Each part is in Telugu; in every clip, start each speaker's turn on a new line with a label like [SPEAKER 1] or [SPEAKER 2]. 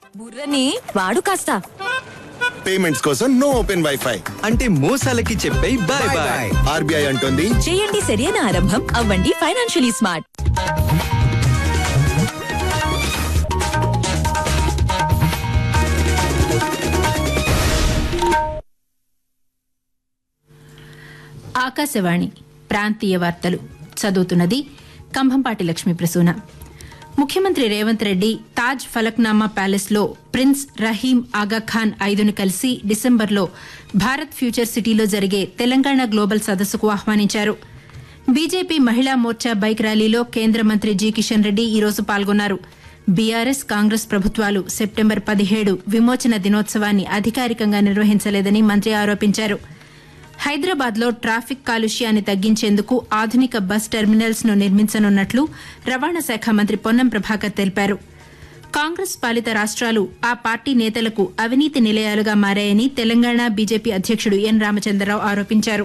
[SPEAKER 1] బుర్రని వాడు కాస్త
[SPEAKER 2] పేమెంట్స్ కోసం నో ఓపెన్ వైఫై
[SPEAKER 3] అంటే మోసాలకి చెప్పే బాయ్ బాయ్
[SPEAKER 2] ఆర్బీఐ అంటోంది
[SPEAKER 1] చేయండి సరైన ఆరంభం అవ్వండి ఫైనాన్షియలీ స్మార్ట్
[SPEAKER 4] ఆకాశవాణి ప్రాంతీయ వార్తలు చదువుతున్నది కంభంపాటి లక్ష్మీ ప్రసూన ముఖ్యమంత్రి రేవంత్ రెడ్డి తాజ్ ఫలక్నామా ప్యాలెస్లో ప్రిన్స్ రహీం ఆగాఖాన్ ఐదును కలిసి డిసెంబర్లో భారత్ ఫ్యూచర్ సిటీలో జరిగే తెలంగాణ గ్లోబల్ సదస్సుకు ఆహ్వానించారు బీజేపీ మహిళా మోర్చా బైక్ ర్యాలీలో కేంద్ర మంత్రి జి కిషన్ రెడ్డి ఈరోజు పాల్గొన్నారు బీఆర్ఎస్ కాంగ్రెస్ ప్రభుత్వాలు సెప్టెంబర్ పదిహేడు విమోచన దినోత్సవాన్ని అధికారికంగా నిర్వహించలేదని మంత్రి ఆరోపించారు హైదరాబాద్లో ట్రాఫిక్ కాలుష్యాన్ని తగ్గించేందుకు ఆధునిక బస్ టెర్మినల్స్ ను నిర్మించనున్నట్లు రవాణా శాఖ మంత్రి పొన్నం ప్రభాకర్ తెలిపారు కాంగ్రెస్ పాలిత రాష్ట్రాలు ఆ పార్టీ నేతలకు అవినీతి నిలయాలుగా మారాయని తెలంగాణ బీజేపీ అధ్యక్షుడు ఎన్ రామచంద్రరావు ఆరోపించారు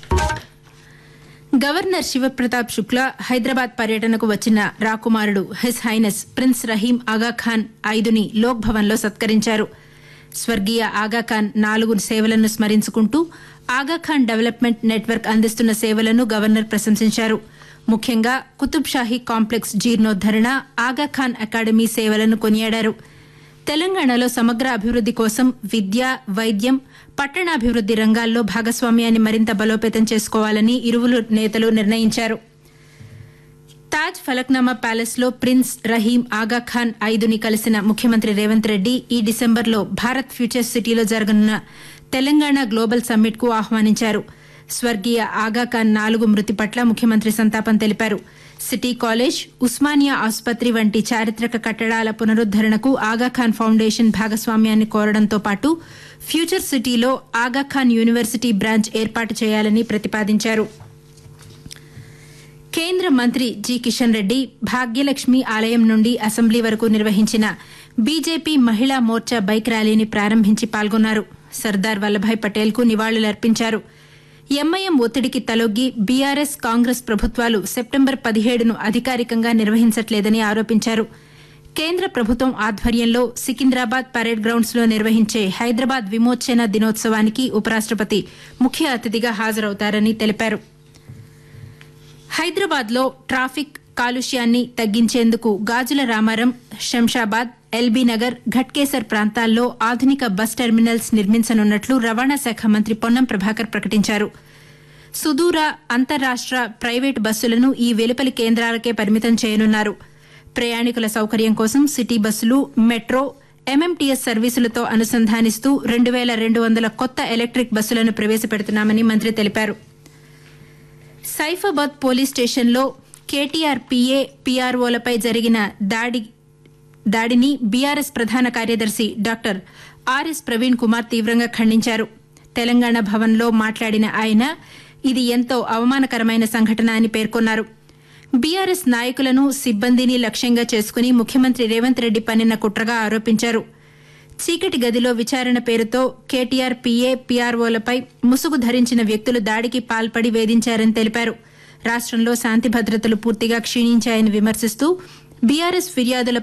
[SPEAKER 4] గవర్నర్ శివప్రతాప్ శుక్లా హైదరాబాద్ పర్యటనకు వచ్చిన రాకుమారుడు his highness prince Rahim Aga Khan ఐదుని లోక్ భవన్లో సత్కరించారు స్వర్గీయ ఆగాఖాన్ నాలుగు సేవలను స్మరించుకుంటూ ఆగాఖాన్ డెవలప్మెంట్ నెట్వర్క్ అందిస్తున్న సేవలను గవర్నర్ ప్రశంసించారు ముఖ్యంగా కుతుబ్ షాహీ కాంప్లెక్స్ జీర్ణోద్దరణ ఆగాఖాన్ అకాడమీ సేవలను కొనియాడారు తెలంగాణలో సమగ్ర అభివృద్ది కోసం విద్య వైద్యం పట్టణాభివృద్ది రంగాల్లో భాగస్వామ్యాన్ని మరింత బలోపేతం చేసుకోవాలని ఇరువురు నేతలు నిర్ణయించారు తాజ్ ఫలక్నామా ప్యాలెస్ లో ప్రిన్స్ రహీం ఆగాఖాన్ ఐదుని కలిసిన ముఖ్యమంత్రి రేవంత్ రెడ్డి ఈ డిసెంబర్లో భారత్ ఫ్యూచర్ సిటీలో జరగనున్న తెలంగాణ గ్లోబల్ సమ్మిట్ కు ఆహ్వానించారు స్వర్గీయ ఆగాఖాన్ నాలుగు మృతి పట్ల ముఖ్యమంత్రి సంతాపం తెలిపారు సిటీ కాలేజ్ ఉస్మానియా ఆసుపత్రి వంటి చారిత్రక కట్టడాల పునరుద్దరణకు ఆగాఖాన్ ఫౌండేషన్ భాగస్వామ్యాన్ని కోరడంతో పాటు ఫ్యూచర్ సిటీలో ఆగాఖాన్ యూనివర్సిటీ బ్రాంచ్ ఏర్పాటు చేయాలని ప్రతిపాదించారు కేంద్ర మంత్రి జి కిషన్ రెడ్డి భాగ్యలక్ష్మి ఆలయం నుండి అసెంబ్లీ వరకు నిర్వహించిన బీజేపీ మహిళా మోర్చా బైక్ ర్యాలీని ప్రారంభించి పాల్గొన్నారు సర్దార్ వల్లభాయ్ పటేల్ కు నివాళులర్పించారు ఎంఐఎం ఒత్తిడికి తలొగ్గి బీఆర్ఎస్ కాంగ్రెస్ ప్రభుత్వాలు సెప్టెంబర్ పదిహేడును అధికారికంగా నిర్వహించట్లేదని ఆరోపించారు కేంద్ర ప్రభుత్వం ఆధ్వర్యంలో సికింద్రాబాద్ పరేడ్ గ్రౌండ్స్ లో నిర్వహించే హైదరాబాద్ విమోచన దినోత్సవానికి ఉపరాష్టపతి ముఖ్య అతిథిగా హాజరవుతారని తెలిపారు హైదరాబాద్ లో ట్రాఫిక్ కాలుష్యాన్ని తగ్గించేందుకు గాజుల రామారం శంషాబాద్ ఎల్బీ నగర్ ఘట్కేసర్ ప్రాంతాల్లో ఆధునిక బస్ టెర్మినల్స్ నిర్మించనున్నట్లు రవాణా శాఖ మంత్రి పొన్నం ప్రభాకర్ ప్రకటించారు సుదూర అంతర్రాష్ట ప్రైవేటు బస్సులను ఈ వెలుపలి కేంద్రాలకే పరిమితం చేయనున్నారు ప్రయాణికుల సౌకర్యం కోసం సిటీ బస్సులు మెట్రో ఎంఎంటీఎస్ సర్వీసులతో అనుసంధానిస్తూ రెండు వేల రెండు వందల కొత్త ఎలక్ట్రిక్ బస్సులను ప్రవేశపెడుతున్నామని మంత్రి తెలిపారు సైఫాబాద్ పోలీస్ స్టేషన్లో కేటీఆర్ పీఏ పీఆర్ఓలపై జరిగిన దాడి దాడిని బీఆర్ఎస్ ప్రధాన కార్యదర్శి డాక్టర్ ఆర్ఎస్ ప్రవీణ్ కుమార్ తీవ్రంగా ఖండించారు తెలంగాణ భవన్లో మాట్లాడిన ఆయన ఇది ఎంతో అవమానకరమైన సంఘటన అని పేర్కొన్నారు బీఆర్ఎస్ నాయకులను సిబ్బందిని లక్ష్యంగా చేసుకుని ముఖ్యమంత్రి రేవంత్ రెడ్డి పనిన కుట్రగా ఆరోపించారు చీకటి గదిలో విచారణ పేరుతో కేటీఆర్ పీఏ పీఆర్ఓలపై ముసుగు ధరించిన వ్యక్తులు దాడికి పాల్పడి వేధించారని తెలిపారు రాష్ట్రంలో శాంతి భద్రతలు పూర్తిగా క్షీణించాయని విమర్శిస్తూ బీఆర్ఎస్ ఫిర్యాదుల